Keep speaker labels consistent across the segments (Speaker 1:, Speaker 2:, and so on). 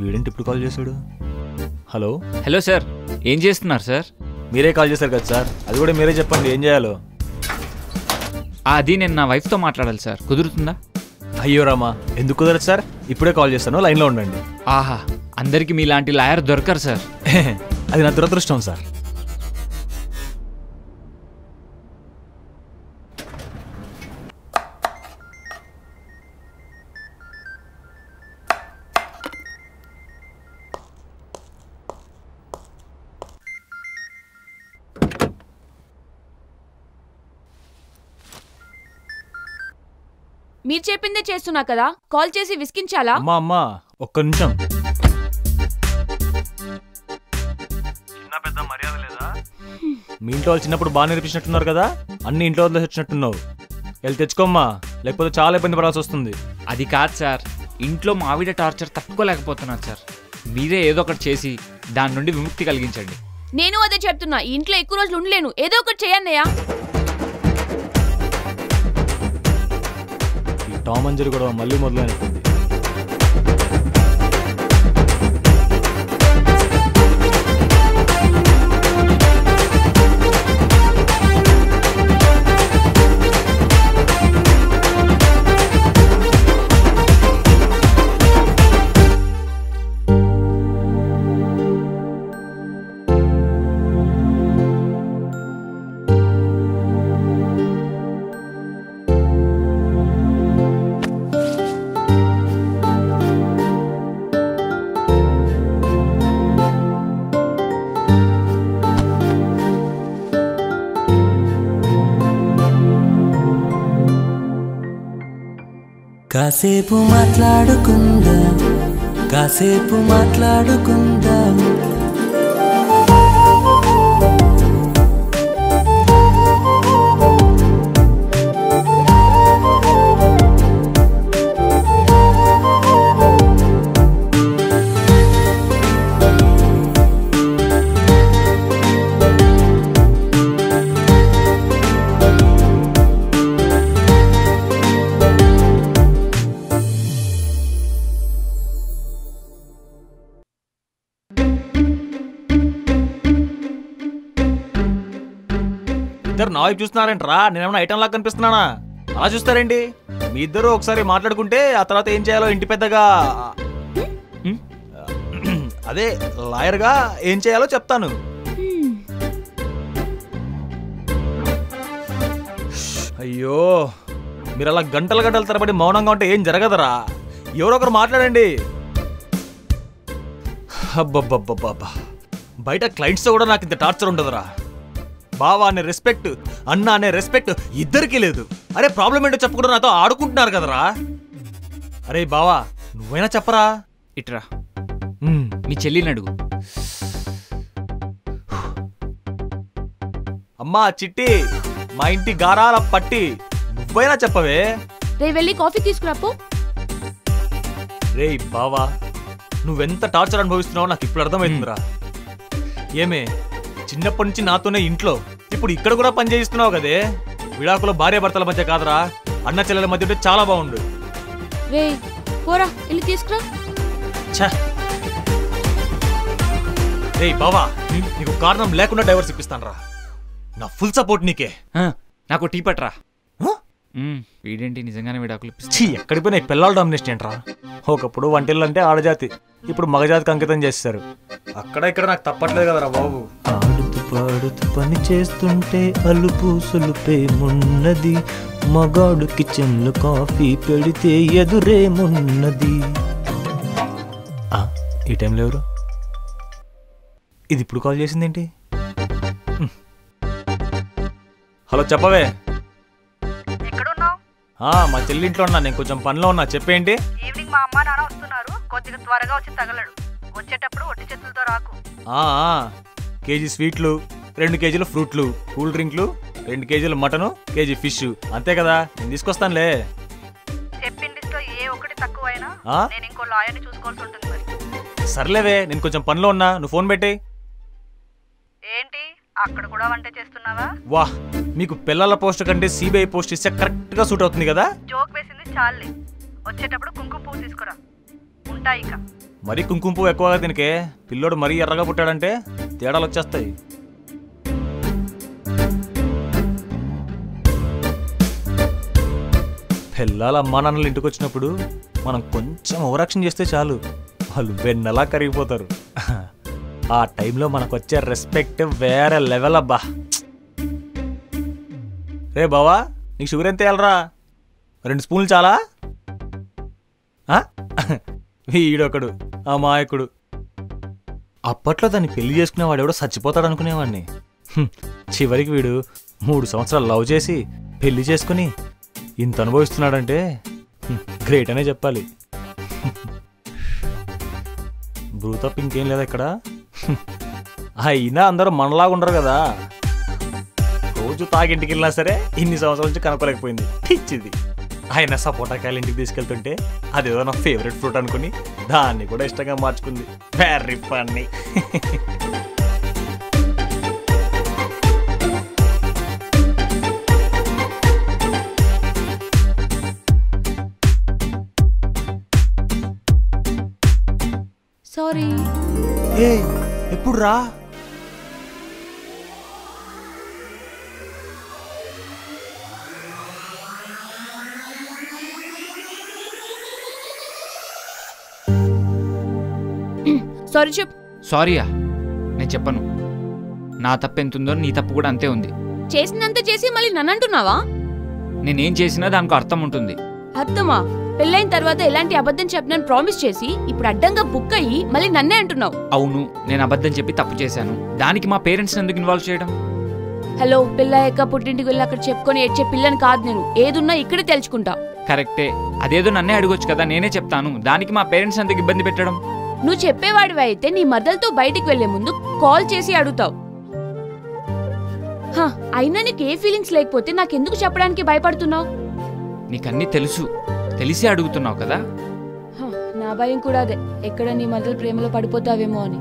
Speaker 1: వీడేంటి ఇప్పుడు కాల్ చేశాడు హలో
Speaker 2: హలో సార్ ఏం చేస్తున్నారు సార్
Speaker 1: మీరే కాల్ చేశారు కదా సార్ అది కూడా మీరే చెప్పండి ఏం చేయాలో
Speaker 2: అది నేను నా వైఫ్తో మాట్లాడాలి సార్ కుదురుతుందా
Speaker 1: అయ్యో రామా ఎందుకు కుదరదు సార్ ఇప్పుడే కాల్ చేస్తాను లైన్లో ఉండండి
Speaker 2: ఆహా అందరికి మీలాంటి లాయర్ దొరకరు సార్
Speaker 1: అది నా దురదృష్టం సార్
Speaker 3: మీరు చెప్పిందే చేస్తున్నా కదా కాల్ చేసి విసిగించాలా
Speaker 1: అమ్మా అమ్మా ఒక్క నిమిషం మీ ఇంట్లో వాళ్ళు చిన్నప్పుడు బాగా నేర్పించినట్టున్నారు కదా అన్ని ఇంట్లో వదిలేసి వచ్చినట్టున్నావు వెళ్ళి తెచ్చుకోమ్మా లేకపోతే చాలా ఇబ్బంది పడాల్సి వస్తుంది
Speaker 2: అది కాదు సార్ ఇంట్లో మావిడ టార్చర్ తట్టుకోలేకపోతున్నాను సార్ మీరే ఏదో ఒకటి చేసి దాని నుండి విముక్తి కలిగించండి
Speaker 3: నేను అదే చెప్తున్నా ఈ ఇంట్లో ఎక్కువ రోజులు ఉండలేను ఏదో ఒకటి చేయన్నయ్యా
Speaker 1: ఈ టామ్ అంజరి కూడా మళ్ళీ మొదలైనట్టుంది
Speaker 4: కాసేపు మాట్లాడుకుందాం కాసేపు మాట్లాడుకుందాం
Speaker 1: ఇద్దరు నా వైపు చూస్తున్నారేంట్రా నేనేమన్నా ఐటమ్ లాగా కనిపిస్తున్నానా అలా చూస్తారేంటి మీ ఇద్దరు ఒకసారి మాట్లాడుకుంటే ఆ తర్వాత ఏం చేయాలో ఇంటి పెద్దగా
Speaker 2: హ్మ్?
Speaker 1: అదే లాయర్గా ఏం చేయాలో చెప్తాను అయ్యో మీరు అలా గంటల గంటల తరబడి మౌనంగా ఉంటే ఏం జరగదురా ఎవరో ఒకరు మాట్లాడండి అబ్బబ్బబ్బబ్బబ్బా బయట క్లయింట్స్తో కూడా నాకు ఇంత టార్చర్ ఉండదురా బావా అనే రెస్పెక్ట్ అన్న అనే రెస్పెక్ట్ ఇద్దరికీ లేదు అరే ప్రాబ్లం ఏంటో చెప్పకుండా నాతో ఆడుకుంటున్నారు కదరా అరే బావా నువ్వైనా చెప్పరా
Speaker 2: ఇట్రా
Speaker 1: ఉమ్,
Speaker 2: మీ చెల్లిని అడుగు
Speaker 1: అమ్మా చిట్టి మా ఇంటి గారాల పట్టి నువ్వైనా చెప్పవే
Speaker 3: రే వెళ్ళి కాఫీ తీసుకురాపో
Speaker 1: రేయ్ బావా నువ్వెంత టార్చర్ అనుభవిస్తున్నావో నాకు ఇప్పుడు అర్థమవుతుందిరా ఏమే చిన్నప్పటి నుంచి నాతోనే ఇంట్లో ఇప్పుడు ఇక్కడ కూడా పని చేయిస్తున్నావు కదే విడాకులో భార్య భర్తల మధ్య కాదురా అన్న చెల్లెల మధ్య ఉంటే చాలా బాగుండు
Speaker 3: రే పోరా వెళ్ళి తీసుకురా
Speaker 1: ఛ! రేయ్ బావా నీకు కారణం లేకుండా డైవర్స్ ఇప్పిస్తాను రా నా ఫుల్ సపోర్ట్ నీకే
Speaker 2: ఆ, నాకు టీ పట్రా
Speaker 1: హ?
Speaker 2: మ్మ్, వీడేంటి నిజంగానే విడాకులు ఇప్పిస్తా
Speaker 1: ఛీ ఎక్కడికి పోయినా ఈ పిల్లల డామినేషన్ ఏంట్రా ఒకప్పుడు వంటిల్లు అంటే ఆడజాతి ఇప్పుడు మగజాతికి అంకితం చేస్తారు అక్కడ ఇక్కడ నాకు తప్పట్లేదు కదరా బాబు
Speaker 4: ఆడుతూ పాడుతూ పని చేస్తుంటే అలుపు సులుపేమున్నది మగాడు కిచెన్లో కాఫీ పెడితే ఎదురేమున్నది
Speaker 1: ఆ, ఈ టైంలో ఎవరు ఇది ఇప్పుడు కాల్ చేసిందేంటి హ్మ్. హలో చెప్పవే
Speaker 5: ఎక్కడున్నావు
Speaker 1: ఆ, మా చెల్లి ఇంట్లో ఉన్నా నేను కొంచెం పనిలో ఉన్నా చెప్పేంటి
Speaker 5: ఈవినింగ్ మా అమ్మ నాన్న వస్తున్నారు కొద్దిగా త్వరగా వచ్చి తగలడు వచ్చేటప్పుడు ఒట్టి చేతులతో రాకు
Speaker 1: ఆ, ఆ, కేజీ స్వీట్లు రెండు కేజీలు ఫ్రూట్లు కూల్ డ్రింక్లు రెండు కేజీలు మటను కేజీ ఫిష్ అంతే కదా నేను తీసుకొస్తానులే
Speaker 5: చెప్పిన లిస్ట్లో ఏ ఒక్కటి తక్కువైనా
Speaker 1: ఆ?
Speaker 5: నేను ఇంకో లాయర్ని చూసుకోవాల్సి ఉంటుంది మరి
Speaker 1: సర్లేవే నేను కొంచెం పనిలో ఉన్నా నువ్వు ఫోన్ పెట్టేయ్
Speaker 5: ఏంటి అక్కడ కూడా వంట చేస్తున్నావా
Speaker 1: వా మీకు పిల్లల పోస్ట్ కంటే సిబిఐ పోస్ట్ ఇస్తే కరెక్ట్గా సూట్ అవుతుంది కదా
Speaker 5: జోక్ వేసింది చాలే వచ్చేటప్పుడు కుంకుమ పువ్వు తీసుకురా ఉంటాయి ఇక
Speaker 1: మరీ కుంకుమ పువ్వు ఎక్కువగా తినకే పిల్లోడు మరీ ఎర్రగా పుట్టాడంటే తేడాలు వచ్చేస్తాయి పిల్లల అమ్మా నాన్నలు ఇంటికి వచ్చినప్పుడు మనం కొంచెం ఓవరాక్షన్ చేస్తే చాలు వాళ్ళు వెన్నెలా కరిగిపోతారు ఆ టైంలో మనకు వచ్చే రెస్పెక్ట్ వేరే లెవెల్ అబ్బా రే బావా నీకు షుగర్ ఎంత వేయాలరా రెండు స్పూన్లు చాలా ఆ? వీడొకడు అమాయకుడు అప్పట్లో దాన్ని పెళ్లి చేసుకునేవాడు ఎవడో చచ్చిపోతాడు అనుకునేవాడిని హ్మ్. చివరికి వీడు మూడు సంవత్సరాలు లవ్ చేసి పెళ్లి చేసుకుని ఇంత అనుభవిస్తున్నాడంటే హ్మ్, గ్రేట్ అనే చెప్పాలి బ్రూ తప్ప ఇంకేం లేదా ఇక్కడ హ్మ్. అయినా అందరూ మనలాగా ఉండరు కదా రోజు తాగింటికి వెళ్ళినా సరే ఇన్ని సంవత్సరాల నుంచి కనుక్కోలేకపోయింది పిచ్చిది ఆయన సపోటా కాయలు ఇంటికి తీసుకెళ్తుంటే అదేదో నా ఫేవరెట్ ఫ్రూట్ అనుకుని దాన్ని కూడా ఇష్టంగా మార్చుకుంది వెరీ ఫన్నీ
Speaker 3: సారీ
Speaker 1: ఏ ఎప్పుడు రా
Speaker 3: సారీ చెప్
Speaker 2: సారీయా నేను చెప్పను నా తప్పు ఎంత ఉందో నీ తప్పు కూడా అంతే ఉంది
Speaker 3: చేసినంత చేసి మళ్ళీ నన్ను అంటున్నావా
Speaker 2: నేనేం చేసినా దానికి అర్థం ఉంటుంది
Speaker 3: అర్థమా పెళ్ళైన తర్వాత ఎలాంటి అబద్ధం చెప్పినని ప్రామిస్ చేసి ఇప్పుడు అడ్డంగా బుక్ అయ్యి మళ్ళీ నన్నే అంటున్నావు
Speaker 2: అవును నేను అబద్ధం చెప్పి తప్పు చేశాను దానికి మా పేరెంట్స్ ఎందుకు ఇన్వాల్వ్ చేయడం
Speaker 3: హలో పిల్లయ్యాక పుట్టింటికి వెళ్ళి అక్కడ చెప్పుకొని ఏడ్చే పిల్లని కాదు నేను ఏదున్నా ఇక్కడే తెలుసుకుంటా
Speaker 2: కరెక్టే అదేదో నన్నే అడగొచ్చు కదా నేనే చెప్తాను దానికి మా పేరెంట్స్ ఎందుకు ఇబ్బంది పెట్టడం
Speaker 3: నువ్వు చెప్పేవాడివి అయితే నీ మద్దలతో బయటికి వెళ్లే ముందు కాల్ చేసి అడుగుతావు హ, అయినా నీకు ఏ ఫీలింగ్స్ లేకపోతే నాకెందుకు చెప్పడానికి భయపడుతున్నావు
Speaker 2: నీకన్నీ తెలుసు తెలిసి అడుగుతున్నావు కదా
Speaker 3: హ, నా భయం కూడా అదే ఎక్కడ నీ మద్దలు ప్రేమలో పడిపోతావేమో అని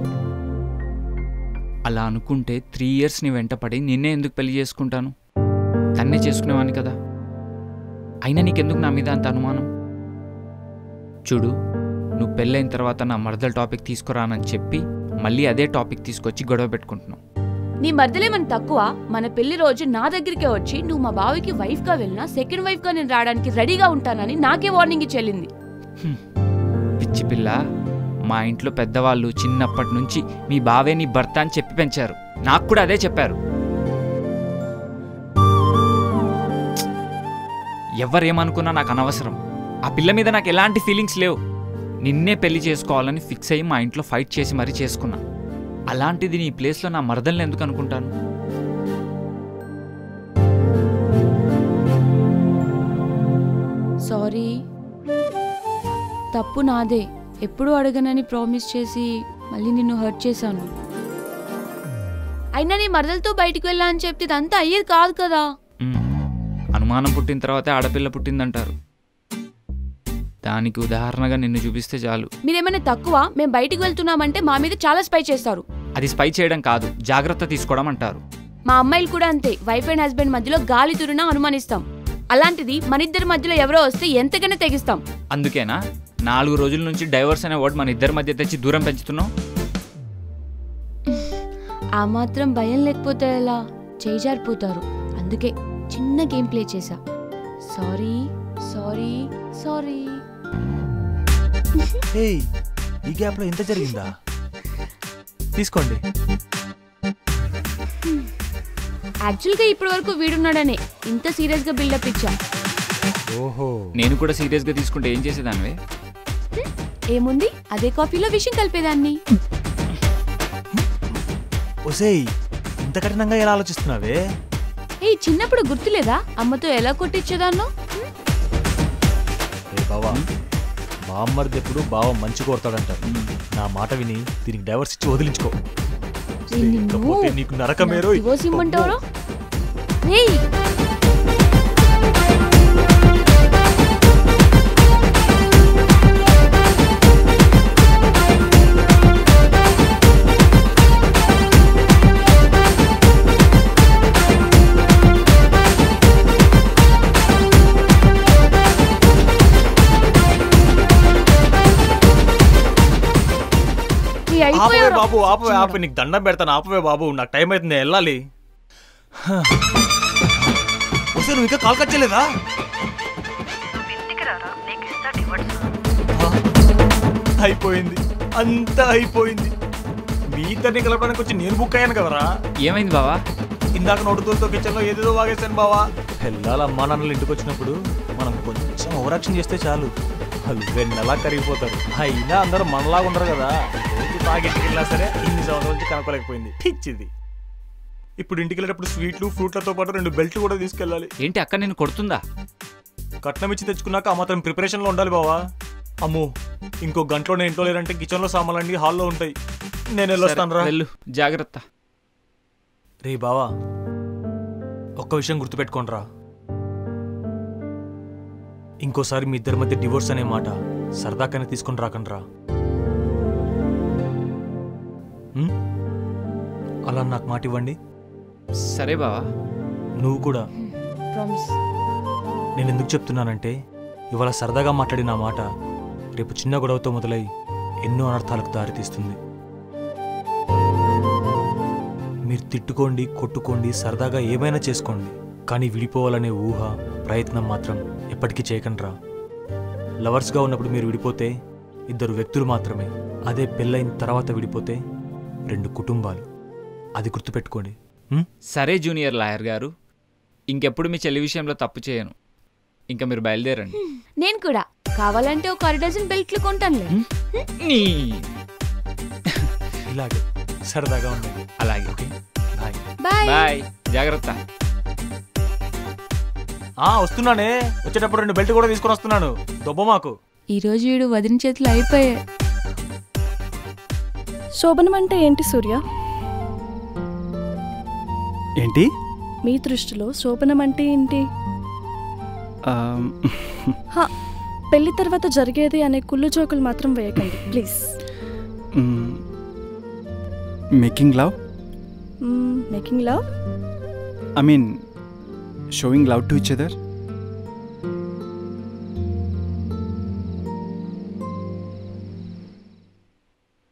Speaker 2: అలా అనుకుంటే త్రీ ఇయర్స్ నీ వెంటపడి నిన్నే ఎందుకు పెళ్లి చేసుకుంటాను తన్నే చేసుకునేవాని కదా అయినా నీకెందుకు నా మీద అంత అనుమానం చూడు నువ్వు పెళ్ళైన తర్వాత నా మరదల టాపిక్ తీసుకురానని చెప్పి మళ్ళీ అదే టాపిక్ తీసుకొచ్చి గొడవ పెట్టుకుంటున్నావు
Speaker 3: నీ మధ్యలేమని తక్కువ మన పెళ్లి రోజు నా దగ్గరికే వచ్చి నువ్వు మా బావికి వైఫ్ గా వెళ్ళినా సెకండ్ వైఫ్ గా నేను రావడానికి రెడీగా ఉంటానని నాకే వార్నింగ్ ఇచ్చి వెళ్ళింది
Speaker 2: పిచ్చి పిల్ల మా ఇంట్లో పెద్దవాళ్ళు చిన్నప్పటి నుంచి మీ బావే నీ భర్త అని చెప్పి పెంచారు నాకు కూడా అదే చెప్పారు ఎవరేమనుకున్నా నాకు అనవసరం ఆ పిల్ల మీద నాకు ఎలాంటి ఫీలింగ్స్ లేవు నిన్నే పెళ్లి చేసుకోవాలని ఫిక్స్ అయ్యి మా ఇంట్లో ఫైట్ చేసి మరీ చేసుకున్నా అలాంటిది నీ ప్లేస్లో నా మరదల్ని ఎందుకు అనుకుంటాను
Speaker 3: సారీ తప్పు నాదే ఎప్పుడు అడగనని ప్రామిస్ చేసి మళ్ళీ నిన్ను హర్ట్ చేశాను అయినా నీ మరదలతో బయటికి వెళ్ళా అని చెప్తే ఇదంతా అయ్యేది కాదు కదా
Speaker 2: మ్మ్. అనుమానం పుట్టిన తర్వాతే ఆడపిల్ల పుట్టిందంటారు దానికి ఉదాహరణగా నిన్ను చూపిస్తే చాలు
Speaker 3: మీరేమైనా తక్కువ మేము బయటికి వెళ్తున్నామంటే మా మీద చాలా స్పై చేస్తారు
Speaker 2: అది స్పై చేయడం కాదు జాగ్రత్త తీసుకోవడం అంటారు
Speaker 3: మా అమ్మాయిలు కూడా అంతే వైఫ్ అండ్ హస్బెండ్ మధ్యలో గాలి తురినా అనుమానిస్తాం అలాంటిది మన ఇద్దరి మధ్యలో ఎవరో వస్తే ఎంతగానో తెగిస్తాం
Speaker 2: అందుకేనా నాలుగు రోజుల నుంచి డైవర్స్ అనే వర్డ్ మన ఇద్దరి మధ్య తెచ్చి దూరం పెంచుతున్నావు
Speaker 3: ఆ మాత్రం భయం లేకపోతే ఎలా చేజారిపోతారు అందుకే చిన్న గేమ్ ప్లే చేశా సారీ సారీ సారీ
Speaker 1: ఏయ్ ఈ గ్యాప్లో ఇంత జరిగిందా తీసుకోండి
Speaker 3: యాక్చువల్గా ఇప్పటి వరకు వీడున్నాడనే ఇంత సీరియస్గా బిల్డప్ ఇచ్చా
Speaker 1: ఓహో
Speaker 2: నేను కూడా సీరియస్గా తీసుకుంటే ఏం చేసేదానివే
Speaker 3: ఏముంది అదే కాఫీలో విషయం కలిపేదాన్ని
Speaker 1: ఒసేయ్ ఇంత కఠినంగా ఎలా ఆలోచిస్తున్నావే
Speaker 3: ఏ చిన్నప్పుడు గుర్తులేదా అమ్మతో ఎలా కొట్టించేదాన్నో
Speaker 1: రే బావా బామ్మర్ది ఎప్పుడు బావ మంచి కోరతాడంటారు నా మాట విని దీనికి డైవర్స్ ఇచ్చి వదిలించుకో
Speaker 3: ఏ నిన్ను
Speaker 1: లేకపోతే నీకు నరకమేరో
Speaker 3: divorce ఇమ్మంటావురా? రేయ్
Speaker 1: బాబు ఆపవే ఆపే నీకు దండం పెడతాను ఆపవే బాబు నాకు టైం అవుతుంది నేను వెళ్ళాలి వస్తే నువ్వు ఇంకా కాల్ కట్ చేయలేదా
Speaker 5: నువ్వు ఇంటికి రారా నీకు ఇస్తా డివర్స్
Speaker 1: అయిపోయింది అంతా అయిపోయింది మీ ఇద్దరిని కలపడానికి వచ్చి నేను బుక్ అయ్యాను కదరా
Speaker 2: ఏమైంది బావా
Speaker 1: ఇందాక నోటుతూతో కిచెన్లో ఏదేదో వాగేశాను బావా పిల్లలు అమ్మా నాన్నలు ఇంటికి వచ్చినప్పుడు మనం కొంచెం ఓవరాక్షన్ చేస్తే చాలు వాళ్ళు వెన్నెలా కరిగిపోతారు అయినా అందరూ మనలాగా ఉండరు కదా రోజు తాగి ఇంటికి వెళ్ళినా సరే ఇన్ని సంవత్సరాల నుంచి కనుక్కోలేకపోయింది పిచ్చిది ఇప్పుడు ఇంటికి వెళ్ళేటప్పుడు స్వీట్లు ఫ్రూట్లతో పాటు రెండు బెల్ట్లు కూడా తీసుకెళ్ళాలి
Speaker 2: ఏంటి అక్క నేను కొడుతుందా
Speaker 1: కట్నం ఇచ్చి తెచ్చుకున్నాక ఆ మాత్రం ప్రిపరేషన్లో ఉండాలి బావా అమ్మో ఇంకో గంటలో నేను ఇంట్లో లేదంటే కిచెన్లో సామాన్లన్నీ హాల్లో ఉంటాయి నేను వెళ్ళొస్తాను రా
Speaker 2: సరే, వెళ్ళు జాగ్రత్త
Speaker 1: రే బావా ఒక్క విషయం గుర్తుపెట్టుకోండిరా ఇంకోసారి మీ ఇద్దరి మధ్య డివోర్స్ అనే మాట సరదాకనే తీసుకొని రాకండ్రా ఉం? అలా నాకు మాట ఇవ్వండి
Speaker 2: సరే బావా
Speaker 1: నువ్వు కూడా
Speaker 3: ప్రామిస్
Speaker 1: నేను ఎందుకు చెప్తున్నానంటే ఇవాళ సరదాగా మాట్లాడిన ఆ మాట రేపు చిన్న గొడవతో మొదలై ఎన్నో అనర్థాలకు దారితీస్తుంది మీరు తిట్టుకోండి కొట్టుకోండి సరదాగా ఏమైనా చేసుకోండి కానీ విడిపోవాలనే ఊహ ప్రయత్నం మాత్రం ఎప్పటికీ చేయకండిరా లవర్స్గా ఉన్నప్పుడు మీరు విడిపోతే ఇద్దరు వ్యక్తులు మాత్రమే అదే పెళ్ళైన తర్వాత విడిపోతే రెండు కుటుంబాలు అది గుర్తుపెట్టుకోండి ఉం?
Speaker 2: సరే జూనియర్ లాయర్ గారు ఇంకెప్పుడు మీ చెల్లి విషయంలో తప్పు చేయను ఇంకా మీరు బయలుదేరండి
Speaker 3: నేను కూడా కావాలంటే ఒక అర డజన్ బెల్ట్లు కొంటానులే
Speaker 2: నీ
Speaker 1: ఇలాగే సరదాగా ఉండండి
Speaker 2: అలాగే
Speaker 1: ఓకే బాయ్
Speaker 3: బాయ్
Speaker 2: బాయ్ జాగ్రత్త
Speaker 1: ఆ వస్తున్నానే వచ్చేటప్పుడు రెండు బెల్ట్ కూడా తీసుకొని వస్తున్నాను దొబ్బ మాకు
Speaker 3: ఈరోజు వీడు వదిన చేతులు అయిపోయాయి
Speaker 6: శోభనం అంటే ఏంటి సూర్య
Speaker 7: ఏంటి
Speaker 6: మీ దృష్టిలో శోభనం అంటే ఏంటి
Speaker 7: ఆమ్,
Speaker 6: హా పెళ్లి తర్వాత జరిగేది అనే కుళ్ళు జోకులు మాత్రం వేయకండి ప్లీజ్
Speaker 7: మ్, making love
Speaker 6: making love
Speaker 7: I mean showing love to each other